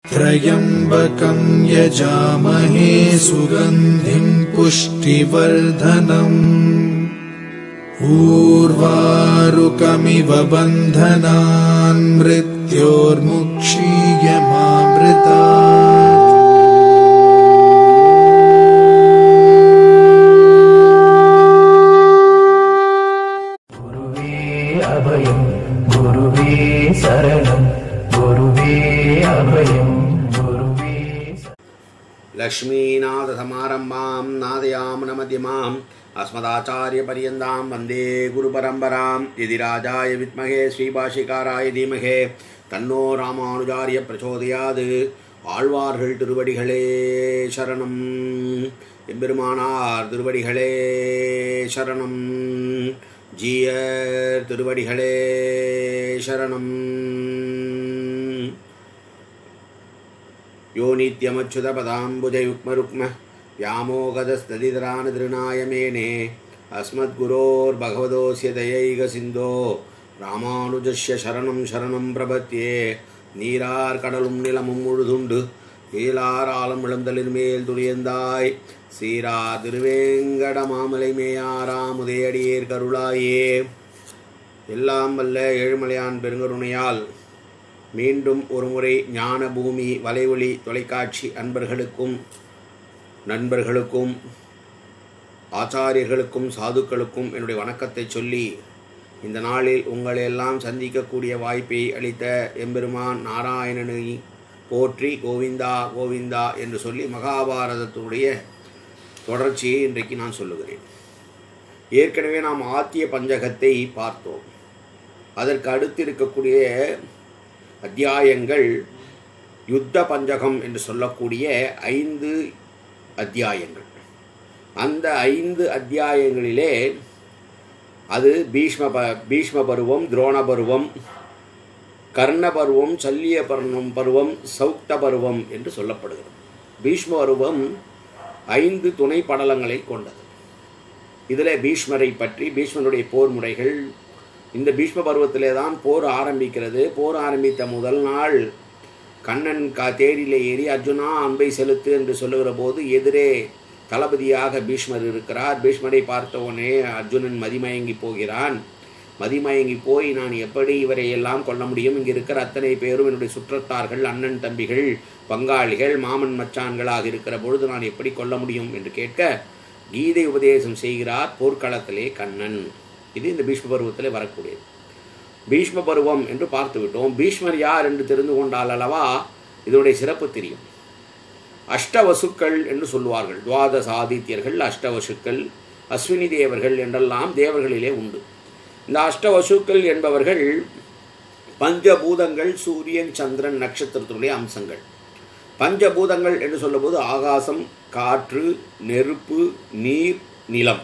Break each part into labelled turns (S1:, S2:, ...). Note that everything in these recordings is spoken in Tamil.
S1: त्र्यम्बकम् यजामहे सुगन्धिम् पुष्टिवर्धनम् ऊर्वारुकमिव बन्धनान् मृत्योर्मुक्षीयमामृतात्
S2: குருவே அபயம் குருவே சரணம் குருவே அபயம் குருவே
S3: लक्ष्मीनाथसमारम्भां नादयामनमध्यमाम् अस्मदाचार्यपर्यन्तां वन्दे गुरुपरम्परां यदि राजाय विद्महे ஸ்ரீபாஷிகாராய தீமகே தன்னோ ராமானுஜாரிய பிரச்சோதயாது ஆழ்வார்கள் திருவடிகளே சரணம் எம்பெருமானார் திருவடிகளே சரணம் ஜீயர் திருவடிகளே சரணம் यो नित्यमच्युतपदाम्बुजयुग्मरुक्म व्यामोगदस्तदितरानदृणाय मेने अस्मद्गुरोर्भगवतोऽस्य दयैकसिन्धो ராமானுஜஸ்ய சரணம் சரணம் பிரபத்தியே நீரார் கடலும் நிலமும் முழுதுண்டு கீழார் ஆலம் இளந்தளிர் மேல் துணியந்தாய் சீரா திருவேங்கட மாமலை மேயாராமுதையடியேர் கருளாயே எல்லாம் வல்ல ஏழுமலையான் பெருங்கருணையால் மீண்டும் ஒருமுறை ஞான பூமி வலைவொலி தொலைக்காட்சி அன்பர்களுக்கும் நண்பர்களுக்கும் ஆச்சாரியர்களுக்கும் சாதுக்களுக்கும் என்னுடைய வணக்கத்தை சொல்லி இந்த நாளில் உங்களை எல்லாம் சந்திக்கக்கூடிய வாய்ப்பை அளித்த எம்பெருமான் நாராயணனை போற்றி கோவிந்தா கோவிந்தா என்று சொல்லி மகாபாரதத்துடைய தொடர்ச்சியை இன்றைக்கு நான் சொல்லுகிறேன் ஏற்கனவே நாம் ஆத்திய பஞ்சகத்தை பார்த்தோம் அதற்கு அடுத்து இருக்கக்கூடிய அத்தியாயங்கள் யுத்த பஞ்சகம் என்று சொல்லக்கூடிய ஐந்து அத்தியாயங்கள் அந்த ஐந்து அத்தியாயங்களிலே அது பீஷ்ம ப பீஷ்ம பருவம் துரோண பருவம் கர்ண பருவம் சல்லிய பருவம் பருவம் சௌக்த பருவம் என்று சொல்லப்படுகிறது பீஷ்ம பருவம் ஐந்து துணை படலங்களை கொண்டது இதில் பீஷ்மரை பற்றி பீஷ்மனுடைய போர் முறைகள் இந்த பீஷ்ம பருவத்திலே தான் போர் ஆரம்பிக்கிறது போர் ஆரம்பித்த முதல் நாள் கண்ணன் கா தேரிலே ஏறி அர்ஜுனா அன்பை செலுத்து என்று சொல்லுகிற போது எதிரே தளபதியாக பீஷ்மர் இருக்கிறார் பீஷ்மரை பார்த்தவுடனே அர்ஜுனன் மதிமயங்கி போகிறான் மதிமயங்கி போய் நான் எப்படி இவரை எல்லாம் கொல்ல முடியும் இங்கு இருக்கிற அத்தனை பேரும் என்னுடைய சுற்றத்தார்கள் அண்ணன் தம்பிகள் பங்காளிகள் மாமன் மச்சான்களாக இருக்கிற பொழுது நான் எப்படி கொல்ல முடியும் என்று கேட்க கீதை உபதேசம் செய்கிறார் போர்க்களத்திலே கண்ணன் இது இந்த பீஷ்ம பருவத்தில் வரக்கூடியது பீஷ்ம பருவம் என்று பார்த்து விட்டோம் பீஷ்மர் யார் என்று தெரிந்து கொண்டால் அல்லவா இதனுடைய சிறப்பு தெரியும் அஷ்டவசுக்கள் என்று சொல்லுவார்கள் துவாதச ஆதித்யர்கள் அஷ்டவசுக்கள் அஸ்வினி தேவர்கள் என்றெல்லாம் தேவர்களிலே உண்டு இந்த அஷ்டவசுக்கள் என்பவர்கள் பஞ்சபூதங்கள் சூரியன் சந்திரன் நட்சத்திரத்தினுடைய அம்சங்கள் பஞ்சபூதங்கள் என்று சொல்லும்போது ஆகாசம் காற்று நெருப்பு நீர் நிலம்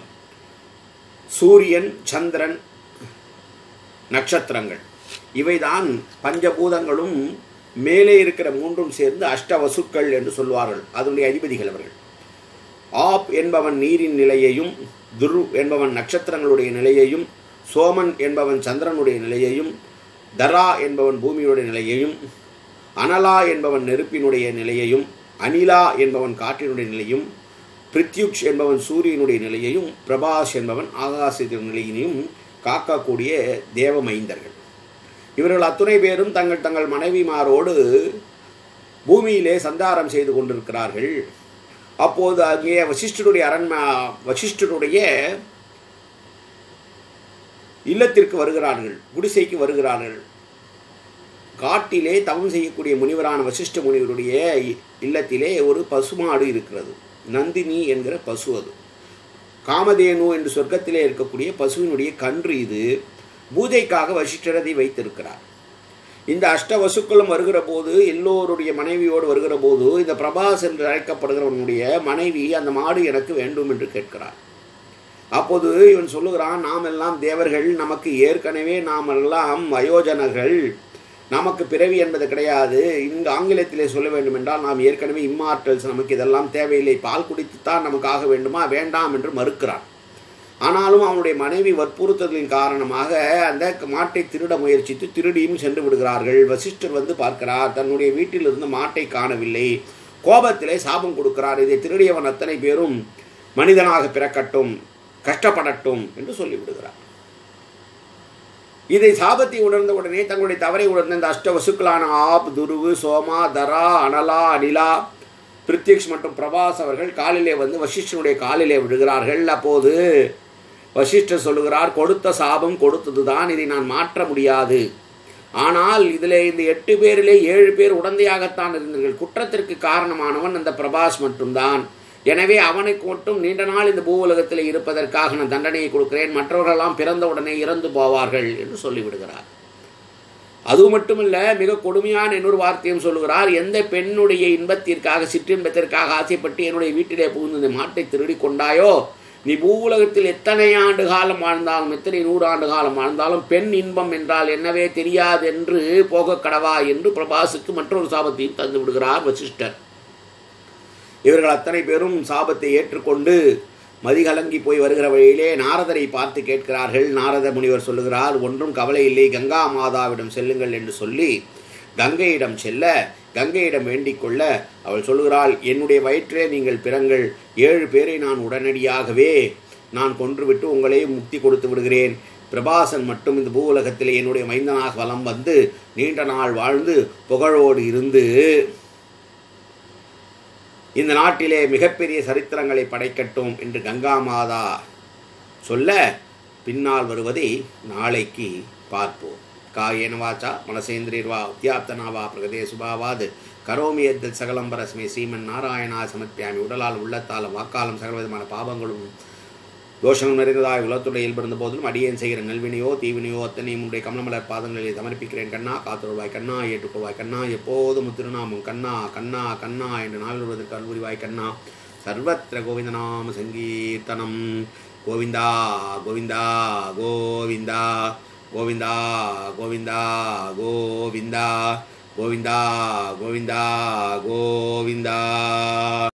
S3: சூரியன் சந்திரன் நட்சத்திரங்கள் இவைதான் பஞ்சபூதங்களும் மேலே இருக்கிற மூன்றும் சேர்ந்து அஷ்டவசுக்கள் என்று சொல்வார்கள் அதனுடைய அதிபதிகள் அவர்கள் ஆப் என்பவன் நீரின் நிலையையும் துரு என்பவன் நட்சத்திரங்களுடைய நிலையையும் சோமன் என்பவன் சந்திரனுடைய நிலையையும் தரா என்பவன் பூமியுடைய நிலையையும் அனலா என்பவன் நெருப்பினுடைய நிலையையும் அனிலா என்பவன் காற்றினுடைய நிலையும் பிரித்யுக்ஷ் என்பவன் சூரியனுடைய நிலையையும் பிரபாஸ் என்பவன் ஆகாசத்தின் நிலையினையும் காக்கக்கூடிய தேவமைந்தர்கள் இவர்கள் அத்துணை பேரும் தங்கள் தங்கள் மனைவிமாரோடு பூமியிலே சந்தாரம் செய்து கொண்டிருக்கிறார்கள் அப்போது அங்கே வசிஷ்டருடைய அரண்ம வசிஷ்டருடைய இல்லத்திற்கு வருகிறார்கள் குடிசைக்கு வருகிறார்கள் காட்டிலே தவம் செய்யக்கூடிய முனிவரான வசிஷ்ட முனிவருடைய இல்லத்திலே ஒரு பசுமாடு இருக்கிறது நந்தினி என்கிற பசு அது காமதேனு என்று சொர்க்கத்திலே இருக்கக்கூடிய பசுவினுடைய கன்று இது பூஜைக்காக வசிஷ்டரதை வைத்திருக்கிறார் இந்த அஷ்ட வசுக்களும் வருகிற போது எல்லோருடைய மனைவியோடு வருகிற போது இந்த பிரபாஸ் என்று அழைக்கப்படுகிறவனுடைய மனைவி அந்த மாடு எனக்கு வேண்டும் என்று கேட்கிறார் அப்போது இவன் சொல்லுகிறான் நாம் எல்லாம் தேவர்கள் நமக்கு ஏற்கனவே நாம் எல்லாம் வயோஜனர்கள் நமக்கு பிறவி என்பது கிடையாது இங்கு ஆங்கிலத்திலே சொல்ல வேண்டும் என்றால் நாம் ஏற்கனவே இம்மார்டல்ஸ் நமக்கு இதெல்லாம் தேவையில்லை பால் குடித்துத்தான் நமக்கு ஆக வேண்டுமா வேண்டாம் என்று மறுக்கிறான் ஆனாலும் அவனுடைய மனைவி வற்புறுத்தலின் காரணமாக அந்த மாட்டை திருட முயற்சித்து திருடியும் சென்று விடுகிறார்கள் வசிஷ்டர் வந்து பார்க்கிறார் தன்னுடைய வீட்டில் இருந்த மாட்டை காணவில்லை கோபத்திலே சாபம் கொடுக்கிறார் இதை திருடியவன் அத்தனை பேரும் மனிதனாக பிறக்கட்டும் கஷ்டப்படட்டும் என்று சொல்லிவிடுகிறார் இதை சாபத்தை உணர்ந்த உடனே தங்களுடைய தவறை உணர்ந்த இந்த அஷ்ட வசுக்களான ஆப் துருவு சோமா தரா அனலா அனிலா பிரித்யக்ஷ் மற்றும் பிரபாஸ் அவர்கள் காலிலே வந்து வசிஷ்டனுடைய காலிலே விழுகிறார்கள் அப்போது வசிஷ்டர் சொல்லுகிறார் கொடுத்த சாபம் கொடுத்ததுதான் இதை நான் மாற்ற முடியாது ஆனால் இதில் இந்த எட்டு பேரிலே ஏழு பேர் உடந்தையாகத்தான் இருந்தீர்கள் குற்றத்திற்கு காரணமானவன் அந்த பிரபாஸ் மட்டும்தான் எனவே அவனுக்கு மட்டும் நீண்ட நாள் இந்த பூவுலகத்தில் இருப்பதற்காக நான் தண்டனையை கொடுக்கிறேன் மற்றவர்களெல்லாம் பிறந்த உடனே இறந்து போவார்கள் என்று சொல்லிவிடுகிறார் அது மட்டுமல்ல மிக கொடுமையான இன்னொரு வார்த்தையும் சொல்லுகிறார் எந்த பெண்ணுடைய இன்பத்திற்காக சிற்றின்பத்திற்காக ஆசைப்பட்டு என்னுடைய வீட்டிலே புகுந்து இந்த மாட்டை திருடி கொண்டாயோ நீ பூவுலகத்தில் எத்தனை ஆண்டு காலம் வாழ்ந்தாலும் எத்தனை நூறாண்டு காலம் வாழ்ந்தாலும் பெண் இன்பம் என்றால் என்னவே தெரியாது என்று போக கடவா என்று பிரபாசுக்கு மற்றொரு சாபத்தையும் தந்து விடுகிறார் வசிஷ்டர் இவர்கள் அத்தனை பேரும் சாபத்தை ஏற்றுக்கொண்டு மதிகலங்கி போய் வருகிற வழியிலே நாரதரை பார்த்து கேட்கிறார்கள் நாரத முனிவர் சொல்லுகிறார் ஒன்றும் கவலை இல்லை கங்கா மாதாவிடம் செல்லுங்கள் என்று சொல்லி கங்கையிடம் செல்ல கங்கையிடம் வேண்டிக் கொள்ள அவள் சொல்லுகிறாள் என்னுடைய வயிற்றிலே நீங்கள் பிறங்கள் ஏழு பேரை நான் உடனடியாகவே நான் கொன்றுவிட்டு உங்களே முக்தி கொடுத்து விடுகிறேன் பிரபாசன் மட்டும் இந்த பூவுலகத்தில் என்னுடைய மைந்தனாக வலம் வந்து நீண்ட நாள் வாழ்ந்து புகழோடு இருந்து இந்த நாட்டிலே மிகப்பெரிய சரித்திரங்களை படைக்கட்டும் என்று கங்கா மாதா சொல்ல பின்னால் வருவதை நாளைக்கு பார்ப்போம் காயேன வாச்சா மனசேந்திரியர்வா உத்தியாப்தனாவா பிரகதே சுபாவாது கரோமி எத்தல் சகலம் பரஸ்மே சீமன் நாராயணா சமர்ப்பியாமி உடலால் உள்ளத்தாலும் வாக்காலும் சகல விதமான பாவங்களும் தோஷங்கள் நிறைந்ததாய் உலகத்துடைய இயல்பிருந்த போதிலும் அடியேன் செய்கிற நல்வினையோ தீவினையோ அத்தனையும் உடைய கமலமலர் பாதங்களில் சமர்ப்பிக்கிறேன் கண்ணா காத்துருவாய் கண்ணா ஏற்றுக்கொள்வாய் கண்ணா எப்போதும் திருநாமம் கண்ணா கண்ணா கண்ணா என்று நாள் வருவதற்கு அன்புரிவாய் கண்ணா சர்வத்திர கோவிந்தநாம சங்கீர்த்தனம் கோவிந்தா கோவிந்தா கோவிந்தா கோவிந்தா கோவிந்தா கோவிந்தா கோவிந்தா கோவிந்தா கோவிந்தா